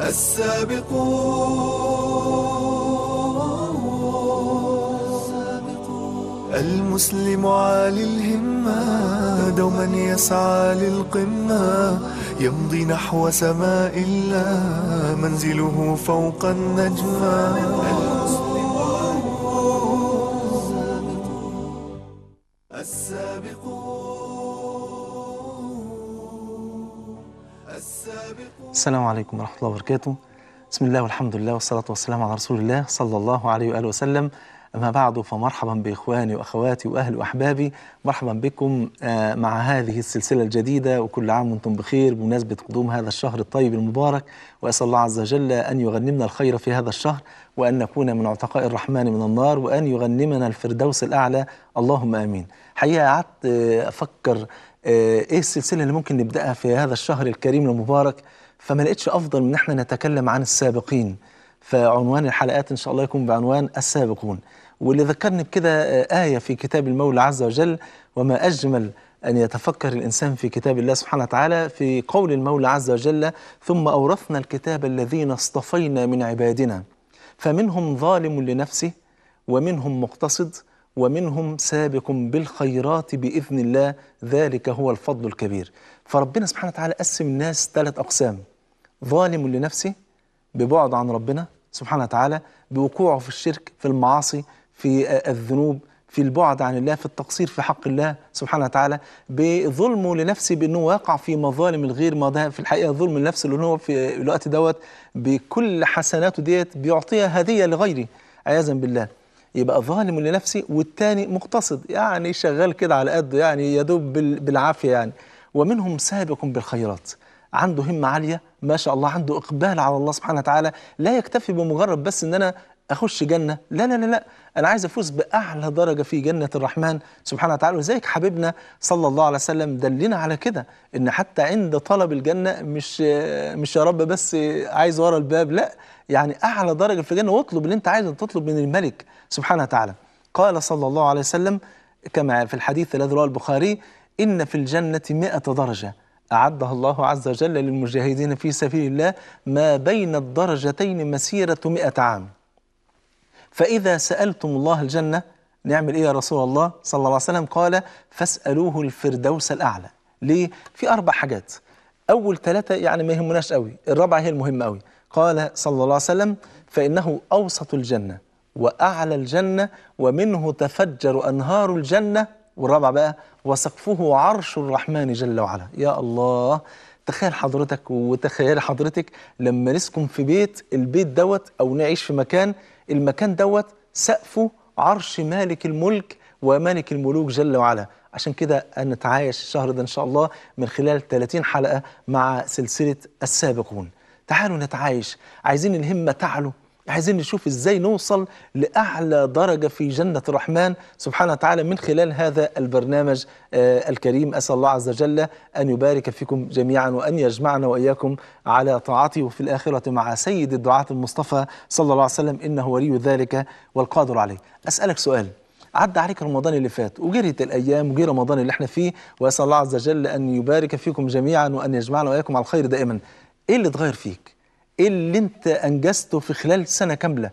السابقون المسلم عالي الهمة دوما يسعى للقمة يمضي نحو سماء الله منزله فوق النجمة السلام عليكم ورحمة الله وبركاته بسم الله والحمد لله والصلاة والسلام على رسول الله صلى الله عليه وآله وسلم أما بعد فمرحبا بإخواني وأخواتي وأهلي وأحبابي مرحبا بكم آه، مع هذه السلسلة الجديدة وكل عام وأنتم بخير بمناسبة قدوم هذا الشهر الطيب المبارك وأسأل الله عز وجل أن يغنمنا الخير في هذا الشهر وأن نكون من عتقاء الرحمن من النار وأن يغنمنا الفردوس الأعلى اللهم آمين حقيقة قعدت آه، أفكر آه، إيه السلسلة اللي ممكن نبدأها في هذا الشهر الكريم المبارك فما لقيتش أفضل من إن احنا نتكلم عن السابقين فعنوان الحلقات إن شاء الله يكون بعنوان السابقون واللي ذكرني بكده آه، آية في كتاب المولى عز وجل وما أجمل أن يتفكر الإنسان في كتاب الله سبحانه وتعالى في قول المولى عز وجل ثم أورثنا الكتاب الذين اصطفينا من عبادنا فمنهم ظالم لنفسه ومنهم مقتصد ومنهم سابق بالخيرات بإذن الله ذلك هو الفضل الكبير فربنا سبحانه وتعالى قسم الناس ثلاث أقسام ظالم لنفسه ببعد عن ربنا سبحانه وتعالى بوقوعه في الشرك في المعاصي في آه، الذنوب في البعد عن الله في التقصير في حق الله سبحانه وتعالى بظلمه لنفسه بانه واقع في مظالم الغير ما ده في الحقيقه ظلم النفس اللي هو في الوقت دوت بكل حسناته ديت بيعطيها هديه لغيره عياذا بالله يبقى ظالم لنفسه والتاني مقتصد يعني شغال كده على قده يعني يدوب بال- بالعافيه يعني ومنهم سابق بالخيرات عنده همة عالية ما شاء الله عنده إقبال على الله سبحانه وتعالى لا يكتفي بمجرد بس إن أنا أخش جنة لا لا لا لا أنا عايز أفوز بأعلى درجة في جنة الرحمن سبحانه وتعالى وذلك حبيبنا صلى الله عليه وسلم دلنا على كده إن حتى عند طلب الجنة مش مش يا رب بس عايز ورا الباب لا يعني أعلى درجة في الجنة واطلب اللي أنت عايزه تطلب من الملك سبحانه وتعالى قال صلى الله عليه وسلم كما في الحديث الذي رواه البخاري إن في الجنة مئة درجة أعدها الله عز وجل للمجاهدين في سبيل الله ما بين الدرجتين مسيرة مئة عام فإذا سألتم الله الجنة نعمل إيه يا رسول الله صلى الله عليه وسلم قال فاسألوه الفردوس الأعلى ليه؟ في أربع حاجات أول ثلاثة يعني ما يهمناش قوي الرابعة هي المهمة قوي قال صلى الله عليه وسلم فإنه أوسط الجنة وأعلى الجنة ومنه تفجر أنهار الجنة والرابع بقى وسقفه عرش الرحمن جل وعلا يا الله تخيل حضرتك وتخيل حضرتك لما نسكن في بيت البيت دوت او نعيش في مكان المكان دوت سقفه عرش مالك الملك وملك الملوك جل وعلا عشان كده نتعايش الشهر ده ان شاء الله من خلال 30 حلقه مع سلسله السابقون تعالوا نتعايش عايزين الهمه تعلو عايزين نشوف ازاي نوصل لاعلى درجه في جنه الرحمن سبحانه وتعالى من خلال هذا البرنامج آه الكريم اسال الله عز وجل ان يبارك فيكم جميعا وان يجمعنا واياكم على طاعته وفي الاخره مع سيد الدعاة المصطفى صلى الله عليه وسلم انه ولي ذلك والقادر عليه. اسالك سؤال عدى عليك رمضان اللي فات وجريت الايام وجي رمضان اللي احنا فيه واسال الله عز وجل ان يبارك فيكم جميعا وان يجمعنا واياكم على الخير دائما. ايه اللي اتغير فيك؟ ايه اللي انت انجزته في خلال سنه كامله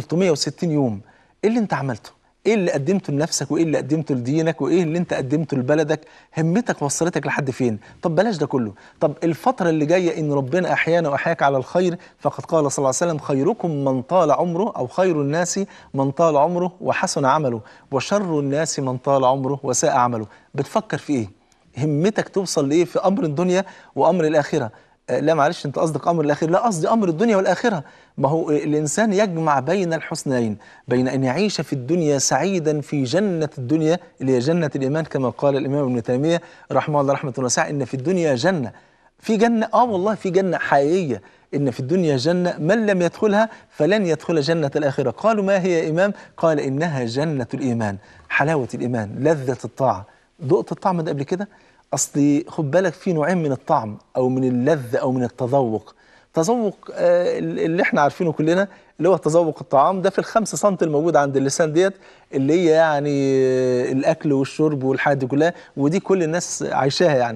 360 يوم ايه اللي انت عملته ايه اللي قدمته لنفسك وايه اللي قدمته لدينك وايه اللي انت قدمته لبلدك همتك وصلتك لحد فين طب بلاش ده كله طب الفتره اللي جايه ان ربنا احيانا واحياك على الخير فقد قال صلى الله عليه وسلم خيركم من طال عمره او خير الناس من طال عمره وحسن عمله وشر الناس من طال عمره وساء عمله بتفكر في ايه همتك توصل لايه في امر الدنيا وامر الاخره لا معلش انت قصدك امر الاخره لا قصدي امر الدنيا والاخره ما هو الانسان يجمع بين الحسنين بين ان يعيش في الدنيا سعيدا في جنه الدنيا اللي هي جنه الايمان كما قال الامام ابن تيميه رحمه الله رحمه واسعه ان في الدنيا جنه في جنه اه والله في جنه حقيقيه ان في الدنيا جنه من لم يدخلها فلن يدخل جنه الاخره قالوا ما هي يا امام قال انها جنه الايمان حلاوه الايمان لذه الطاعه ذقت الطعم ده قبل كده اصل خد بالك في نوعين من الطعم او من اللذه او من التذوق تذوق آه، اللي احنا عارفينه كلنا اللي هو تذوق الطعام ده في الخمسة سم الموجود عند اللسان ديت اللي هي يعني آه، الاكل والشرب والحاجات دي كلها ودي كل الناس عايشاها يعني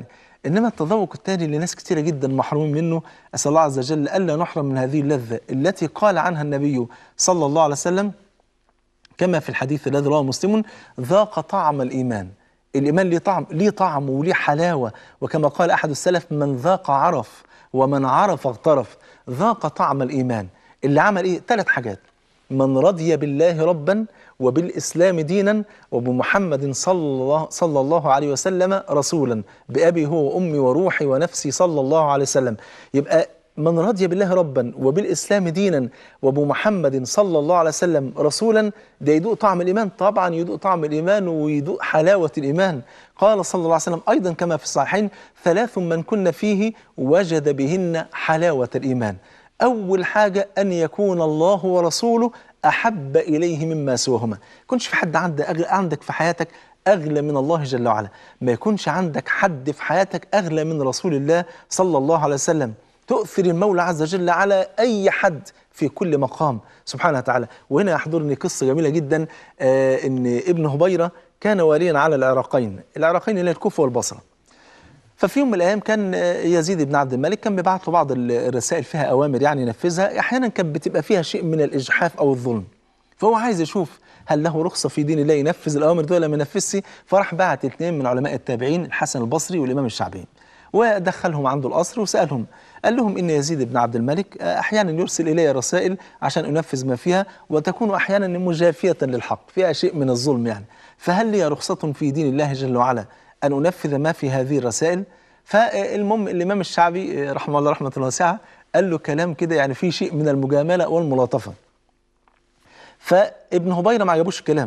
إنما التذوق الثاني اللي ناس كثيرة جدا محرومين منه أسأل الله عز وجل ألا نحرم من هذه اللذة التي قال عنها النبي صلى الله عليه وسلم كما في الحديث الذي رواه مسلم ذاق طعم الإيمان الإيمان ليه طعم ليه طعم وليه حلاوة وكما قال أحد السلف من ذاق عرف ومن عرف اغترف ذاق طعم الإيمان اللي عمل إيه ثلاث حاجات من رضي بالله ربا وبالإسلام دينا وبمحمد صلى الله, صلى الله عليه وسلم رسولا بأبي هو وأمي وروحي ونفسي صلى الله عليه وسلم يبقى من رضي بالله ربا وبالإسلام دينا وبمحمد صلى الله عليه وسلم رسولا ده يدوق طعم الإيمان طبعا يدوق طعم الإيمان ويدوق حلاوة الإيمان قال صلى الله عليه وسلم أيضا كما في الصحيحين ثلاث من كن فيه وجد بهن حلاوة الإيمان أول حاجة أن يكون الله ورسوله أحب إليه مما سواهما كنش في حد عند أغلى عندك في حياتك أغلى من الله جل وعلا ما يكونش عندك حد في حياتك أغلى من رسول الله صلى الله عليه وسلم تؤثر المولى عز وجل على أي حد في كل مقام سبحانه وتعالى وهنا يحضرني قصة جميلة جدا آه إن ابن هبيرة كان واليا على العراقين العراقين اللي الكوفة والبصرة ففي يوم من الايام كان يزيد بن عبد الملك كان بيبعت له بعض الرسائل فيها اوامر يعني ينفذها احيانا كانت بتبقى فيها شيء من الاجحاف او الظلم فهو عايز يشوف هل له رخصه في دين الله ينفذ الاوامر دول ولا ما ينفذش فراح بعت اثنين من علماء التابعين الحسن البصري والامام الشعبي ودخلهم عنده القصر وسالهم قال لهم ان يزيد بن عبد الملك احيانا يرسل الي رسائل عشان انفذ ما فيها وتكون احيانا مجافيه للحق فيها شيء من الظلم يعني فهل لي رخصه في دين الله جل وعلا أن أنفذ ما في هذه الرسائل فالمهم الإمام الشعبي رحمه الله رحمة الله واسعة قال له كلام كده يعني فيه شيء من المجاملة والملاطفة فابن هبيرة ما عجبوش الكلام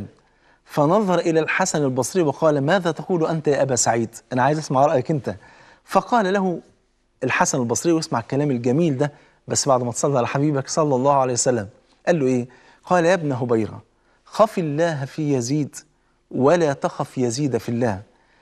فنظر إلى الحسن البصري وقال ماذا تقول أنت يا أبا سعيد أنا عايز أسمع رأيك أنت فقال له الحسن البصري واسمع الكلام الجميل ده بس بعد ما تصلى على حبيبك صلى الله عليه وسلم قال له إيه قال يا ابن هبيرة خف الله في يزيد ولا تخف يزيد في الله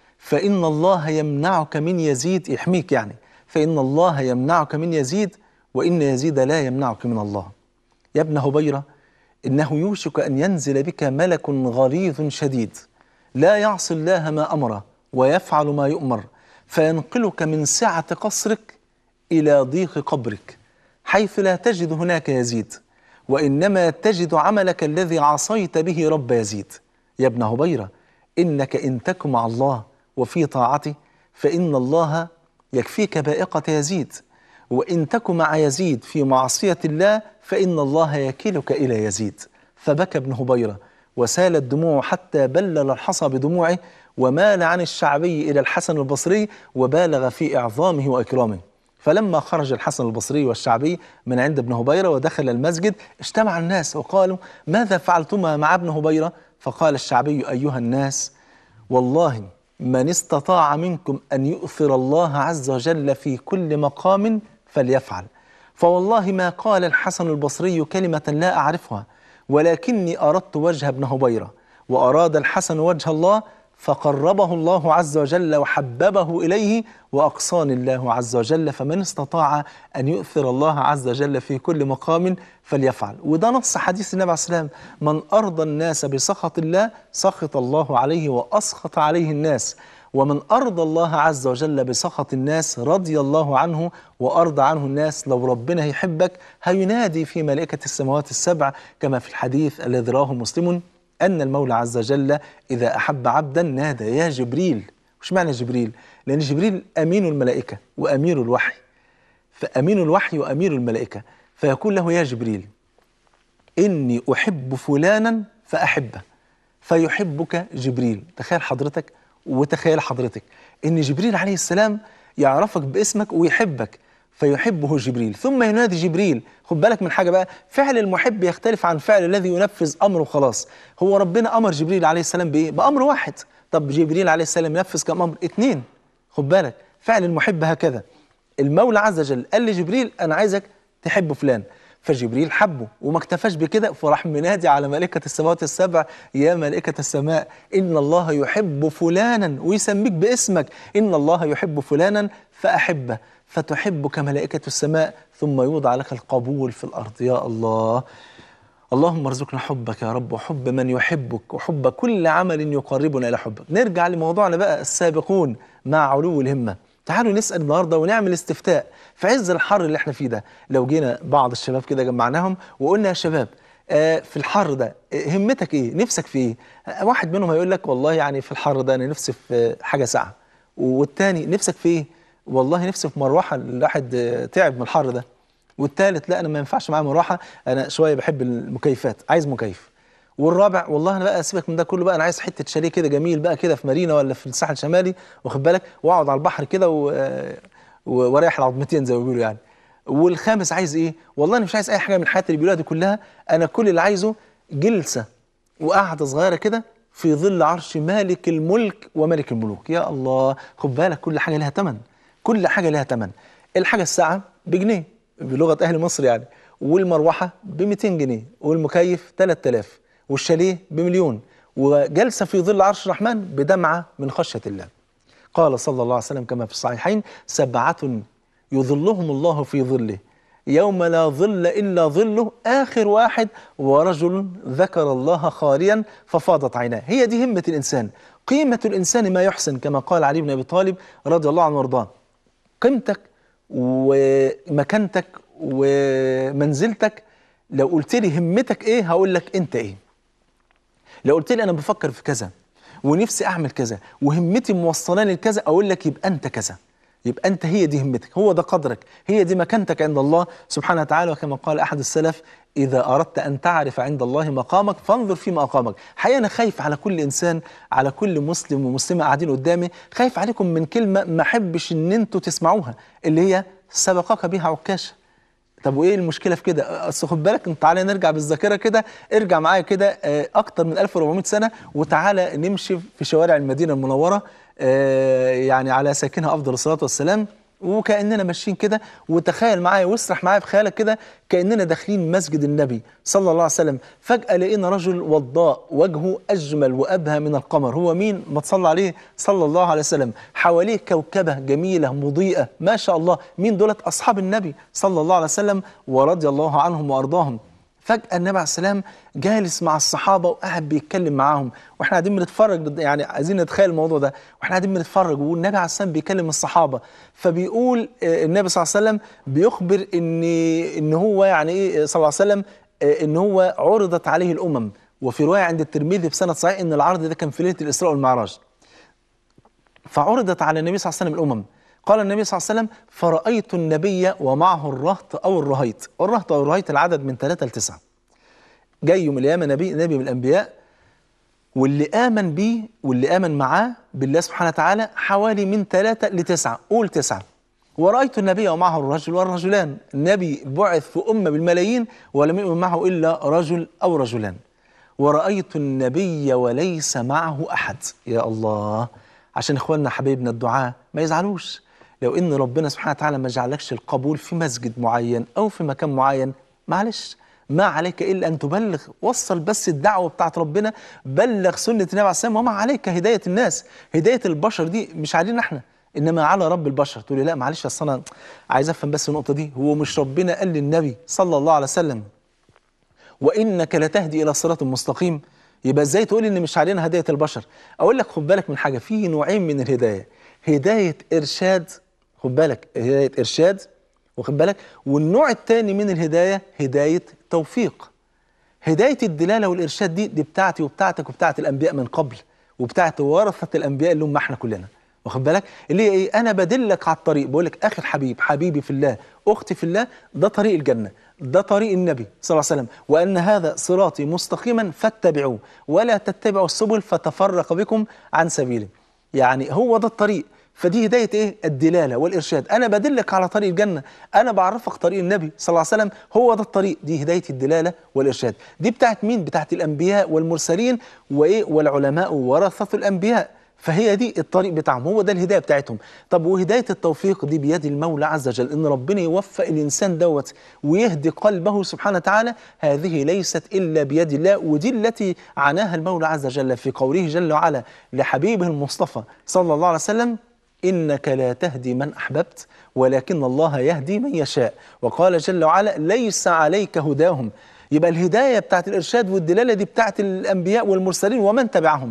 فإن الله يمنعك من يزيد يحميك يعني فإن الله يمنعك من يزيد وإن يزيد لا يمنعك من الله يا ابن هبيرة إنه يوشك أن ينزل بك ملك غليظ شديد لا يعصي الله ما أمره ويفعل ما يؤمر فينقلك من سعة قصرك إلى ضيق قبرك حيث لا تجد هناك يزيد وإنما تجد عملك الذي عصيت به رب يزيد يا ابن هبيرة إنك إن تك مع الله وفي طاعته فإن الله يكفيك بائقة يزيد وإن تك مع يزيد في معصية الله فإن الله يكلك إلى يزيد فبكى ابن هبيرة وسالت دموعه حتى بلل الحصى بدموعه ومال عن الشعبي إلى الحسن البصري وبالغ في إعظامه وإكرامه فلما خرج الحسن البصري والشعبي من عند ابن هبيرة ودخل المسجد اجتمع الناس وقالوا ماذا فعلتما مع ابن هبيرة فقال الشعبي أيها الناس والله من استطاع منكم أن يؤثر الله عز وجل في كل مقام فليفعل فوالله ما قال الحسن البصري كلمة لا أعرفها ولكني أردت وجه ابن هبيرة وأراد الحسن وجه الله فقربه الله عز وجل وحببه إليه وأقصاني الله عز وجل فمن استطاع أن يؤثر الله عز وجل في كل مقام فليفعل وده نص حديث النبي عليه السلام من أرضى الناس بسخط الله سخط الله عليه وأسخط عليه الناس ومن أرضى الله عز وجل بسخط الناس رضي الله عنه وأرضى عنه الناس لو ربنا يحبك هينادي في ملائكة السماوات السبع كما في الحديث الذي رواه مسلم أن المولى عز وجل إذا أحب عبدا نادى يا جبريل وش معنى جبريل؟ لأن جبريل أمين الملائكة وأمير الوحي فأمين الوحي وأمير الملائكة فيقول له يا جبريل إني أحب فلانا فأحبه فيحبك جبريل تخيل حضرتك وتخيل حضرتك إن جبريل عليه السلام يعرفك باسمك ويحبك فيحبه جبريل ثم ينادي جبريل خد بالك من حاجة بقى فعل المحب يختلف عن فعل الذي ينفذ أمره خلاص هو ربنا أمر جبريل عليه السلام بإيه؟ بأمر واحد طب جبريل عليه السلام ينفذ كم أمر؟ اتنين خد بالك فعل المحب هكذا المولى عز وجل قال لجبريل أنا عايزك تحب فلان فجبريل حبه وما اكتفاش بكده فراح منادي على ملائكة السماوات السبع يا ملائكة السماء إن الله يحب فلانا ويسميك باسمك إن الله يحب فلانا فأحبه فتحبك ملائكة السماء ثم يوضع لك القبول في الأرض يا الله اللهم ارزقنا حبك يا رب وحب من يحبك وحب كل عمل يقربنا إلى حبك نرجع لموضوعنا بقى السابقون مع علو الهمة تعالوا نسال النهارده ونعمل استفتاء في عز الحر اللي احنا فيه ده لو جينا بعض الشباب كده جمعناهم وقلنا يا شباب آه، في الحر ده آه، همتك ايه نفسك في ايه آه، واحد منهم هيقول لك والله يعني في الحر ده انا نفسي في حاجه ساقعه والتاني نفسك في ايه والله نفسي في مروحه الواحد آه، تعب من الحر ده والتالت لا انا ما ينفعش معايا مروحه انا شويه بحب المكيفات عايز مكيف والرابع والله انا بقى سيبك من ده كله بقى انا عايز حته شاليه كده جميل بقى كده في مارينا ولا في الساحل الشمالي واخد بالك واقعد على البحر كده و... و- واريح العظمتين زي ما بيقولوا يعني والخامس عايز ايه والله انا مش عايز اي حاجه من الحياه اللي بيقولوها دي كلها انا كل اللي عايزه جلسه وقعده صغيره كده في ظل عرش مالك الملك وملك الملوك يا الله خد بالك كل حاجه لها ثمن كل حاجه لها ثمن الحاجه الساعه بجنيه بلغه اهل مصر يعني والمروحه ب 200 جنيه والمكيف 3000 والشاليه بمليون وجلسه في ظل عرش الرحمن بدمعه من خشيه الله قال صلى الله عليه وسلم كما في الصحيحين سبعة يظلهم الله في ظله يوم لا ظل إلا ظله آخر واحد ورجل ذكر الله خاليا ففاضت عيناه هي دي همة الإنسان قيمة الإنسان ما يحسن كما قال علي بن أبي طالب رضي الله عنه وارضاه قيمتك ومكانتك ومنزلتك لو قلت لي همتك ايه هقول لك انت ايه لو قلت لي انا بفكر في كذا ونفسي اعمل كذا وهمتي موصلاني لكذا اقول لك يبقى انت كذا يبقى انت هي دي همتك هو ده قدرك هي دي مكانتك عند الله سبحانه وتعالى وكما قال احد السلف اذا اردت ان تعرف عند الله مقامك فانظر فيما اقامك حقيقه انا خايف على كل انسان على كل مسلم ومسلمه قاعدين قدامي خايف عليكم من كلمه ما احبش ان انتوا تسمعوها اللي هي سبقك بها عكاشه طب وايه المشكله في كده اصل خد بالك انت تعالى نرجع بالذاكره كده ارجع معايا كده آه، اكتر من 1400 سنه وتعالى نمشي في شوارع المدينه المنوره آه، يعني على ساكنها افضل الصلاه والسلام وكاننا ماشيين كده وتخيل معايا واسرح معايا بخيالك كده كاننا داخلين مسجد النبي صلى الله عليه وسلم فجاه لقينا رجل وضاء وجهه اجمل وابهى من القمر هو مين ما تصلى عليه صلى الله عليه وسلم حواليه كوكبه جميله مضيئه ما شاء الله مين دولت اصحاب النبي صلى الله عليه وسلم ورضي الله عنهم وارضاهم فجأة النبي عليه السلام جالس مع الصحابة وقاعد بيتكلم معاهم واحنا قاعدين بنتفرج يعني عايزين نتخيل الموضوع ده واحنا قاعدين بنتفرج والنبي عليه السلام بيكلم الصحابة فبيقول آه، النبي صلى الله عليه وسلم بيخبر ان ان هو يعني ايه صلى الله عليه وسلم آه، ان هو عرضت عليه الامم وفي رواية عند الترمذي بسند صحيح ان العرض ده كان في ليلة الاسراء والمعراج فعرضت على النبي صلى الله عليه وسلم الأمم قال النبي صلى الله عليه وسلم فرأيت النبي ومعه الرهط أو الرهيط الرهط أو الرهيط العدد من ثلاثة لتسعة جاي يوم القيامة نبي نبي من الأنبياء واللي آمن بيه واللي آمن معاه بالله سبحانه وتعالى حوالي من ثلاثة لتسعة قول تسعة ورأيت النبي ومعه الرجل والرجلان النبي بعث في أمة بالملايين ولم يؤمن معه إلا رجل أو رجلان ورأيت النبي وليس معه أحد يا الله عشان إخواننا حبايبنا الدعاء ما يزعلوش لو إن ربنا سبحانه وتعالى ما جعلكش القبول في مسجد معين أو في مكان معين معلش ما عليك إلا أن تبلغ وصل بس الدعوة بتاعت ربنا بلغ سنة النبي عليه السلام وما عليك هداية الناس هداية البشر دي مش علينا احنا انما على رب البشر تقول لي لا معلش اصل انا عايز افهم بس النقطه دي هو مش ربنا قال للنبي صلى الله عليه وسلم وانك لتهدي الى صراط مستقيم يبقى ازاي تقول ان مش علينا هدايه البشر اقول لك خد بالك من حاجه في نوعين من الهدايه هدايه ارشاد خد بالك هدايه ارشاد واخد بالك والنوع الثاني من الهدايه هدايه توفيق هدايه الدلاله والارشاد دي دي بتاعتي وبتاعتك وبتاعت الانبياء من قبل وبتاعت ورثه الانبياء اللي هم احنا كلنا واخد بالك اللي هي ايه انا بدلك على الطريق بقول لك اخي الحبيب حبيبي في الله اختي في الله ده طريق الجنه ده طريق النبي صلى الله عليه وسلم وان هذا صراطي مستقيما فاتبعوه ولا تتبعوا السبل فتفرق بكم عن سبيله يعني هو ده الطريق فدي هدايه ايه الدلاله والارشاد انا بدلك على طريق الجنه انا بعرفك طريق النبي صلى الله عليه وسلم هو ده الطريق دي هدايه الدلاله والارشاد دي بتاعت مين بتاعت الانبياء والمرسلين وايه والعلماء ورثه الانبياء فهي دي الطريق بتاعهم هو ده الهدايه بتاعتهم طب وهدايه التوفيق دي بيد المولى عز وجل ان ربنا يوفق الانسان دوت ويهدي قلبه سبحانه وتعالى هذه ليست الا بيد الله ودي التي عناها المولى عز وجل في قوله جل وعلا لحبيبه المصطفى صلى الله عليه وسلم انك لا تهدي من احببت ولكن الله يهدي من يشاء وقال جل وعلا ليس عليك هداهم يبقى الهدايه بتاعت الارشاد والدلاله دي بتاعت الانبياء والمرسلين ومن تبعهم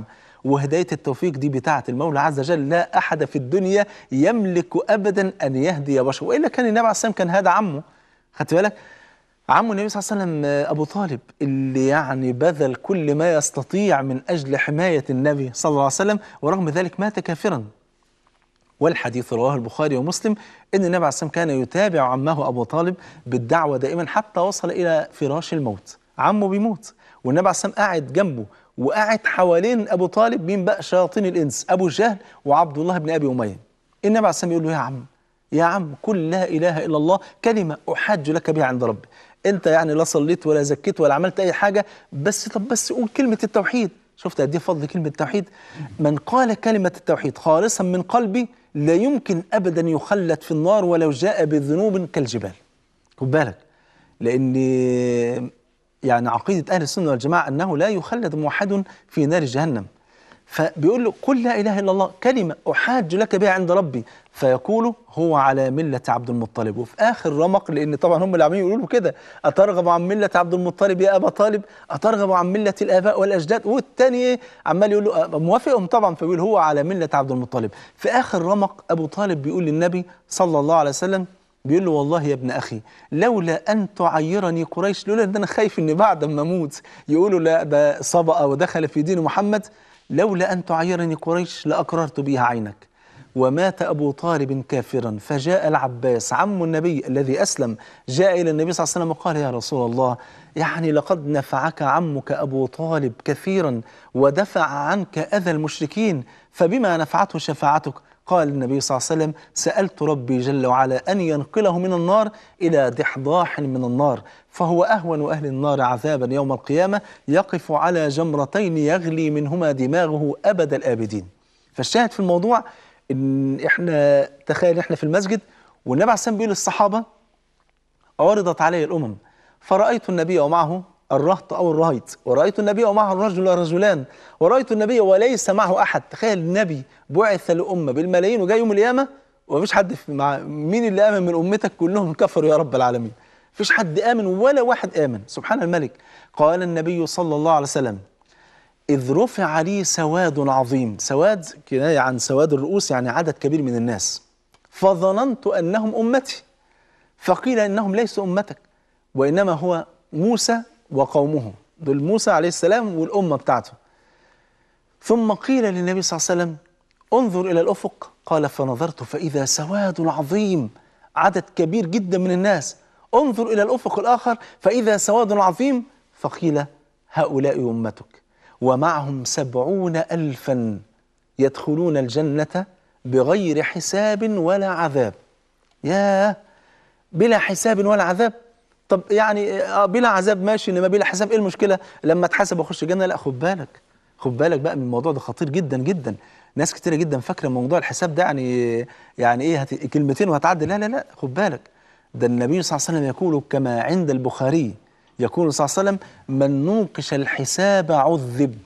وهداية التوفيق دي بتاعة المولى عز وجل لا أحد في الدنيا يملك أبدا أن يهدي بشر وإلا كان النبي عليه الصلاة والسلام كان هذا عمه خدت بالك عمه النبي صلى الله عليه وسلم آه، أبو طالب اللي يعني بذل كل ما يستطيع من أجل حماية النبي صلى الله عليه وسلم ورغم ذلك مات كافرا والحديث رواه البخاري ومسلم ان النبي عليه الصلاه والسلام كان يتابع عمه ابو طالب بالدعوه دائما حتى وصل الى فراش الموت عمه بيموت والنبي عليه الصلاه والسلام قاعد جنبه وقاعد حوالين ابو طالب مين بقى شياطين الانس ابو جهل وعبد الله بن ابي اميه النبي عليه الصلاه والسلام يقول له يا عم يا عم قل لا اله الا الله كلمه احاج لك بها عند ربي انت يعني لا صليت ولا زكيت ولا عملت اي حاجه بس طب بس قول كلمه التوحيد شفت قد ايه فضل كلمه التوحيد من قال كلمه التوحيد خالصا من قلبي لا يمكن ابدا يخلد في النار ولو جاء بذنوب كالجبال خد بالك لان يعني عقيده اهل السنه والجماعه انه لا يخلد موحد في نار جهنم فبيقول له قل لا اله الا الله كلمه احاج لك بها عند ربي فيقول هو على مله عبد المطلب وفي اخر رمق لان طبعا هم اللي عاملين يقولوا له كده اترغب عن مله عبد المطلب يا ابا طالب اترغب عن مله الاباء والاجداد والتاني إيه؟ عمال يقول له أه، موافقهم طبعا فبيقول هو على مله عبد المطلب في اخر رمق ابو طالب بيقول للنبي صلى الله عليه وسلم بيقول له والله يا ابن اخي لولا ان تعيرني قريش لولا ان انا خايف ان بعد ما اموت يقولوا لا ده صبأ ودخل في دين محمد لولا ان تعيرني قريش لاقررت بها عينك ومات ابو طالب كافرا فجاء العباس عم النبي الذي اسلم جاء الى النبي صلى الله عليه وسلم وقال يا رسول الله يعني لقد نفعك عمك ابو طالب كثيرا ودفع عنك اذى المشركين فبما نفعته شفاعتك قال النبي صلى الله عليه وسلم سألت ربي جل وعلا أن ينقله من النار إلى ضحضاح من النار فهو أهون أهل النار عذابا يوم القيامة يقف على جمرتين يغلي منهما دماغه أبد الآبدين فالشاهد في الموضوع إن إحنا تخيل إحنا في المسجد والنبي عليه الصلاة والسلام بيقول للصحابة عرضت علي الأمم فرأيت النبي ومعه الرهط أو الرهيط ورأيت النبي ومعه الرجل والرجلان ورأيت النبي وليس معه أحد تخيل النبي بعث لأمة بالملايين وجاي يوم القيامة ومفيش حد في مع مين اللي آمن من أمتك كلهم كفروا يا رب العالمين مفيش حد آمن ولا واحد آمن سبحان الملك قال النبي صلى الله عليه وسلم إذ رفع لي سواد عظيم سواد كناية عن سواد الرؤوس يعني عدد كبير من الناس فظننت أنهم أمتي فقيل إنهم ليسوا أمتك وإنما هو موسى وقومه دول موسى عليه السلام والأمة بتاعته ثم قيل للنبي صلى الله عليه وسلم انظر إلى الأفق قال فنظرت فإذا سواد عظيم عدد كبير جدا من الناس انظر إلى الأفق الآخر فإذا سواد عظيم فقيل هؤلاء أمتك ومعهم سبعون ألفا يدخلون الجنة بغير حساب ولا عذاب ياه بلا حساب ولا عذاب طب يعني آه بلا عذاب ماشي انما بلا حساب ايه المشكله لما اتحاسب واخش الجنه لا خد بالك خد بالك بقى من الموضوع ده خطير جدا جدا ناس كتيره جدا فاكره موضوع الحساب ده يعني يعني ايه هت... كلمتين وهتعدي لا لا لا خد بالك ده النبي صلى الله عليه وسلم يقول كما عند البخاري يقول صلى الله عليه وسلم من نوقش الحساب عذب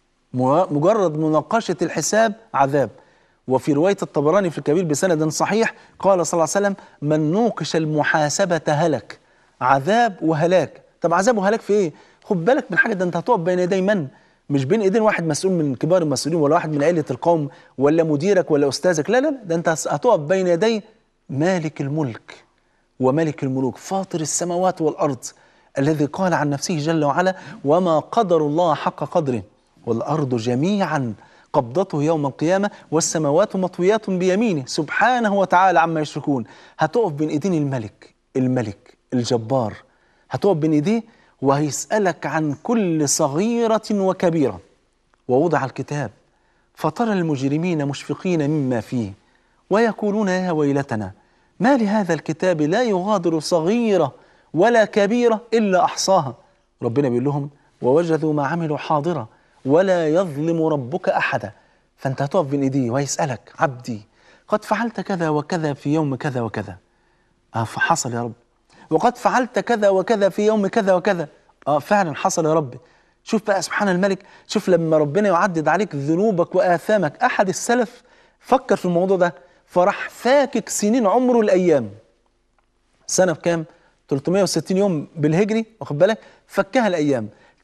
مجرد مناقشه الحساب عذاب وفي رواية الطبراني في الكبير بسند صحيح قال صلى الله عليه وسلم من نوقش المحاسبة هلك عذاب وهلاك طب عذاب وهلاك في ايه خد بالك من حاجه ده انت هتقف بين يدي من مش بين ايدين واحد مسؤول من كبار المسؤولين ولا واحد من عيله القوم ولا مديرك ولا استاذك لا لا لا ده انت هتقف بين يدي مالك الملك وملك الملوك فاطر السماوات والارض الذي قال عن نفسه جل وعلا وما قدر الله حق قدره والارض جميعا قبضته يوم القيامة والسماوات مطويات بيمينه سبحانه وتعالى عما يشركون هتقف بين ايدين الملك الملك الجبار هتقف بين ايديه وهيسألك عن كل صغيرة وكبيرة ووضع الكتاب فترى المجرمين مشفقين مما فيه ويقولون يا ويلتنا ما لهذا الكتاب لا يغادر صغيرة ولا كبيرة إلا أحصاها ربنا بيقول لهم ووجدوا ما عملوا حاضرة ولا يظلم ربك أحدا فأنت هتقف بين إيديه ويسألك عبدي قد فعلت كذا وكذا في يوم كذا وكذا آه فحصل يا رب وقد فعلت كذا وكذا في يوم كذا وكذا اه فعلا حصل يا رب شوف بقى سبحان الملك شوف لما ربنا يعدد عليك ذنوبك واثامك احد السلف فكر في الموضوع ده فراح فاكك سنين عمره الايام سنه بكام 360 يوم بالهجري واخد بالك فكها الايام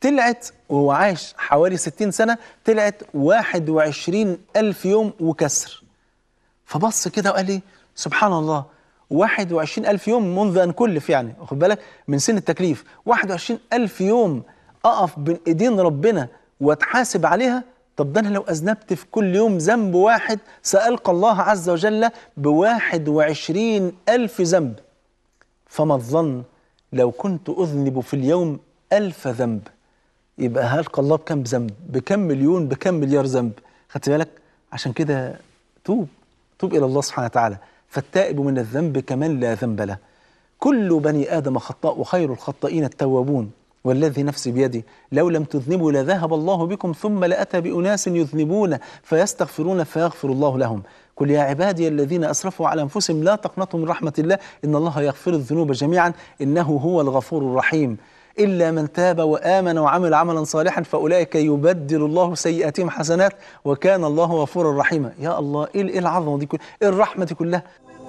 طلعت وهو عايش حوالي 60 سنة طلعت 21 ألف يوم وكسر فبص كده وقال لي سبحان الله 21 ألف يوم منذ أن كلف يعني واخد بالك من سن التكليف 21 ألف يوم أقف بين إيدين ربنا وأتحاسب عليها طب ده أنا لو أذنبت في كل يوم ذنب واحد سألقى الله عز وجل بواحد وعشرين ألف ذنب فما الظن لو كنت أذنب في اليوم ألف ذنب يبقى هلقى الله بكم ذنب بكم مليون بكم مليار ذنب خدت بالك عشان كده توب توب إلى الله سبحانه وتعالى فالتائب من الذنب كمن لا ذنب له كل بني آدم خطاء وخير الخطائين التوابون والذي نفسي بيدي لو لم تذنبوا لذهب الله بكم ثم لأتى بأناس يذنبون فيستغفرون فيغفر الله لهم قل يا عبادي الذين أسرفوا على أنفسهم لا تقنطوا من رحمة الله إن الله يغفر الذنوب جميعا إنه هو الغفور الرحيم إلا من تاب وآمن وعمل عملا صالحا فأولئك يبدل الله سيئاتهم حسنات وكان الله غفورا رحيما يا الله إيه إيه العظمة دي كلها إيه الرحمة دي كلها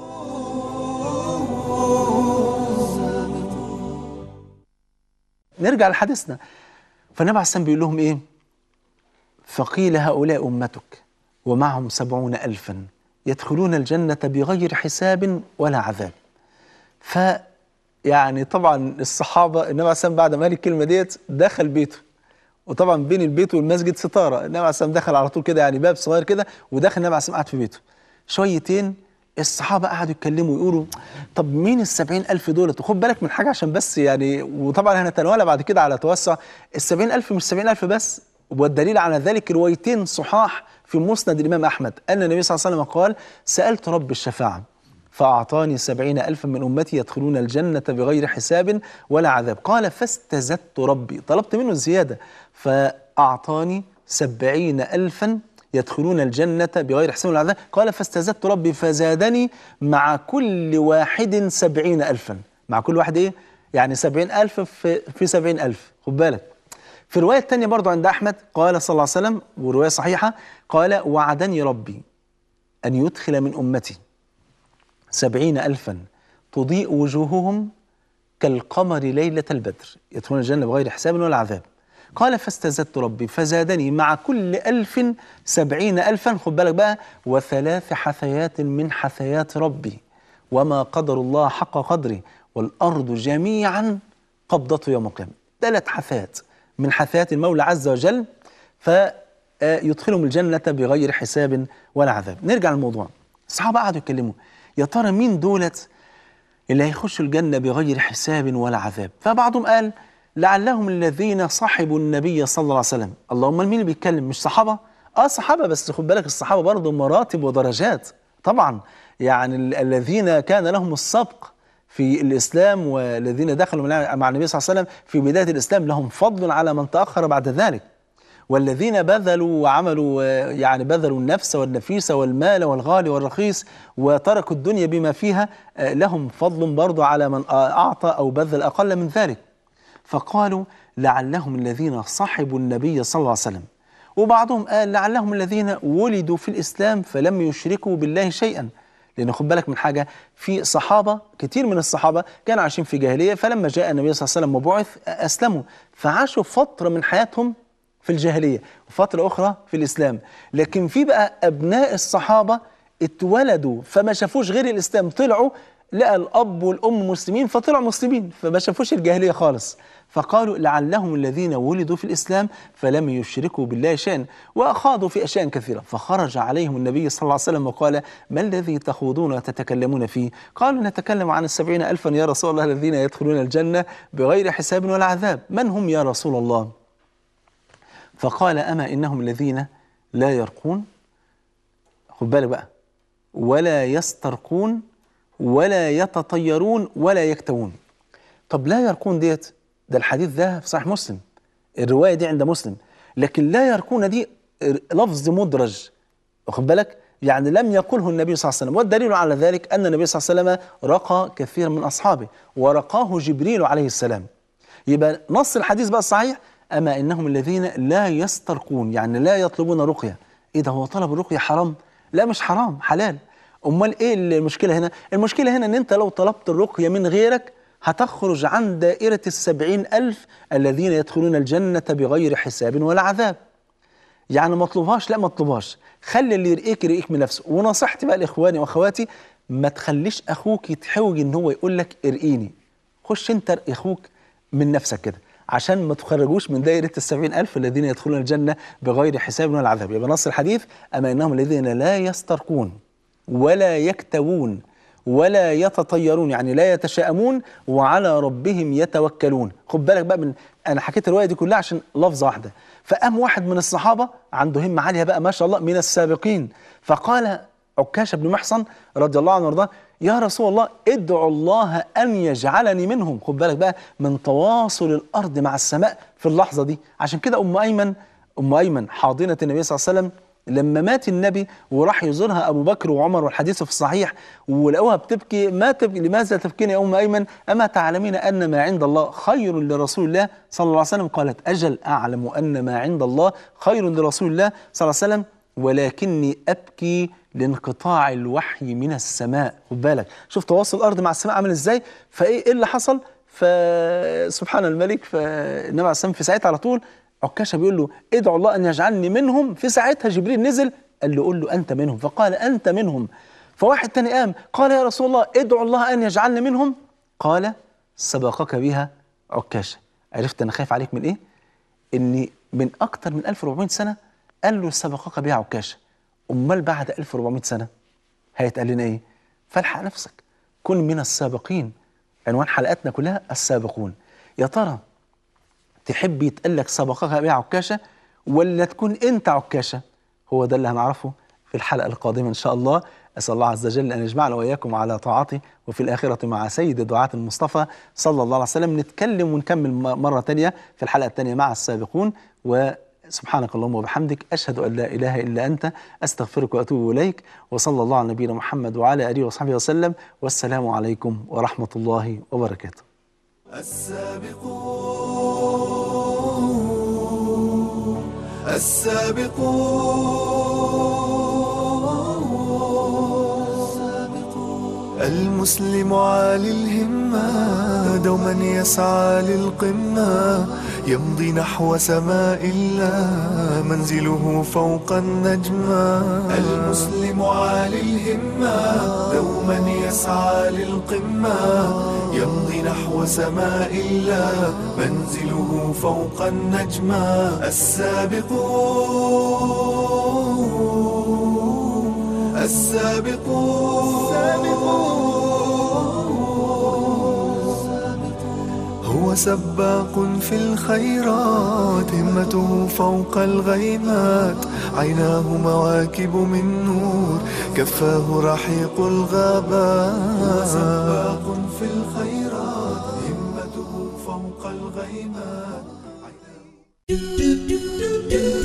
نرجع لحديثنا فالنبي عليه السلام بيقول لهم إيه فقيل هؤلاء أمتك ومعهم سبعون ألفا يدخلون الجنة بغير حساب ولا عذاب ف يعني طبعا الصحابة النبي عليه السلام بعد ما قال الكلمة ديت دخل بيته وطبعا بين البيت والمسجد ستارة النبي عليه السلام دخل على طول كده يعني باب صغير كده ودخل النبي عليه السلام قعد في بيته شويتين الصحابة قعدوا يتكلموا ويقولوا طب مين السبعين ألف دولت وخد بالك من حاجة عشان بس يعني وطبعا هنتناولها بعد كده على توسع السبعين ألف مش سبعين ألف بس والدليل على ذلك روايتين صحاح في مسند الإمام أحمد أن النبي صلى الله عليه وسلم قال سألت رب الشفاعة فأعطاني سبعين ألفا من أمتي يدخلون الجنة بغير حساب ولا عذاب قال فاستزدت ربي طلبت منه زيادة فأعطاني سبعين ألفا يدخلون الجنة بغير حساب ولا عذاب قال فاستزدت ربي فزادني مع كل واحد سبعين ألفا مع كل واحد إيه؟ يعني سبعين ألف في, في سبعين ألف خد بالك في رواية تانية برضو عند أحمد قال صلى الله عليه وسلم ورواية صحيحة قال وعدني ربي أن يدخل من أمتي سبعين ألفا تضيء وجوههم كالقمر ليلة البدر يدخلون الجنة بغير حساب ولا عذاب قال فاستزدت ربي فزادني مع كل ألف سبعين ألفا خد بالك بقى وثلاث حثيات من حثيات ربي وما قدر الله حق قدره والأرض جميعا قبضته يوم القيامة ثلاث حثيات من حثيات المولى عز وجل فيدخلهم الجنة بغير حساب ولا عذاب نرجع للموضوع الصحابة قعدوا يتكلموا يا ترى مين دولت اللي هيخشوا الجنة بغير حساب ولا عذاب فبعضهم قال لعلهم الذين صحبوا النبي صلى الله عليه وسلم اللهم مين اللي بيتكلم مش صحابة اه صحابة بس خد بالك الصحابة برضه مراتب ودرجات طبعا يعني ال- الذين كان لهم السبق في الإسلام والذين دخلوا مع مع النبي صلى الله عليه وسلم في بداية الإسلام لهم فضل على من تأخر بعد ذلك والذين بذلوا وعملوا آه، يعني بذلوا النفس والنفيس والمال والغالي والرخيص وتركوا الدنيا بما فيها آه، لهم فضل برضو على من آه، أعطى أو بذل أقل من ذلك فقالوا لعلهم الذين صحبوا النبي صلى الله عليه وسلم وبعضهم قال لعلهم الذين ولدوا في الإسلام فلم يشركوا بالله شيئا لأن خد بالك من حاجة في صحابة كتير من الصحابة كانوا عايشين في جاهلية فلما جاء النبي صلى الله عليه وسلم وبعث أسلموا فعاشوا فترة من حياتهم في الجاهلية وفترة أخرى في الإسلام لكن في بقى أبناء الصحابة اتولدوا فما شافوش غير الإسلام طلعوا لقى الأب والأم مسلمين فطلعوا مسلمين فما شافوش الجاهلية خالص فقالوا لعلهم الذين ولدوا في الإسلام فلم يشركوا بالله شيئا وأخاضوا في أشياء كثيرة فخرج عليهم النبي صلى الله عليه وسلم وقال ما الذي تخوضون وتتكلمون فيه قالوا نتكلم عن السبعين ألفا يا رسول الله الذين يدخلون الجنة بغير حساب ولا عذاب من هم يا رسول الله فقال أما إنهم الذين لا يرقون خد بالك بقى ولا يسترقون ولا يتطيرون ولا يكتوون طب لا يرقون ديت ده الحديث ده في صحيح مسلم الرواية دي عند مسلم لكن لا يرقون دي لفظ مدرج واخد بالك يعني لم يقله النبي صلى الله عليه وسلم والدليل على ذلك أن النبي صلى الله عليه وسلم رقى كثيرا من أصحابه ورقاه جبريل عليه السلام يبقى نص الحديث بقى الصحيح أما إنهم الذين لا يسترقون يعني لا يطلبون رقية إيه ده هو طلب الرقية حرام لا مش حرام حلال أمال إيه المشكلة هنا المشكلة هنا إن أنت لو طلبت الرقية من غيرك هتخرج عن دائرة السبعين ألف الذين يدخلون الجنة بغير حساب ولا عذاب يعني ما اطلبهاش لا ما اطلبهاش خلي اللي يرقيك يرقيك من نفسه ونصيحتي بقى لاخواني واخواتي ما تخليش اخوك يتحوج ان هو يقول لك ارقيني خش انت ارقي اخوك من نفسك كده عشان ما تخرجوش من دائرة السبعين ألف الذين يدخلون الجنة بغير حساب ولا عذاب يبقى نص الحديث أما إنهم الذين لا يسترقون ولا يكتوون ولا يتطيرون يعني لا يتشائمون وعلى ربهم يتوكلون خد بالك بقى من انا حكيت الروايه دي كلها عشان لفظه واحده فقام واحد من الصحابه عنده همه عاليه بقى ما شاء الله من السابقين فقال عكاشه بن محصن رضي الله عنه وارضاه يا رسول الله ادعو الله ان يجعلني منهم خد بالك بقى من تواصل الارض مع السماء في اللحظه دي عشان كده ام ايمن ام ايمن حاضنه النبي صلى الله عليه وسلم لما مات النبي وراح يزورها ابو بكر وعمر والحديث في الصحيح ولقوها بتبكي ما تبكي لماذا تبكين يا ام ايمن اما تعلمين ان ما عند الله خير لرسول الله صلى الله عليه وسلم قالت اجل اعلم ان ما عند الله خير لرسول الله صلى الله عليه وسلم ولكني ابكي لانقطاع الوحي من السماء خد بالك شوف تواصل الارض مع السماء عامل ازاي فايه ايه اللي حصل فسبحان الملك فالنبي عليه السلام في ساعتها على طول عكاشة بيقول له ادعو الله أن يجعلني منهم في ساعتها جبريل نزل قال له قول له أنت منهم فقال أنت منهم فواحد تاني قام قال يا رسول الله ادعو الله أن يجعلني منهم قال سبقك بها عكاشة عرفت أنا خايف عليك من إيه إني من أكتر من 1400 سنة قال له سبقك بها عكاشة أمال بعد 1400 سنة هيتقال لنا إيه فالحق نفسك كن من السابقين عنوان حلقاتنا كلها السابقون يا ترى تحب يتقال لك سبقك بها عكاشة ولا تكون أنت عكاشة هو ده اللي هنعرفه في الحلقة القادمة إن شاء الله أسأل الله عز وجل أن يجمعنا وإياكم على طاعته وفي الآخرة مع سيد دعاة المصطفى صلى الله عليه وسلم نتكلم ونكمل مرة تانية في الحلقة التانية مع السابقون وسبحانك اللهم وبحمدك أشهد أن لا إله إلا أنت أستغفرك وأتوب إليك وصلى الله على نبينا محمد وعلى آله وصحبه وسلم والسلام عليكم ورحمة الله وبركاته السابقون السابقون المسلم عالي الهمة دوما يسعى للقمة يمضي نحو سماء الله منزله فوق النجمة المسلم عالي الهمة دوما يسعى للقمة يمضي نحو سماء الله منزله فوق النجمة السابقون السابقون هو سباق في الخيرات همته فوق الغيمات عيناه مواكب من نور كفاه رحيق الغابات هو سباق في الخيرات همته فوق الغيمات عيناه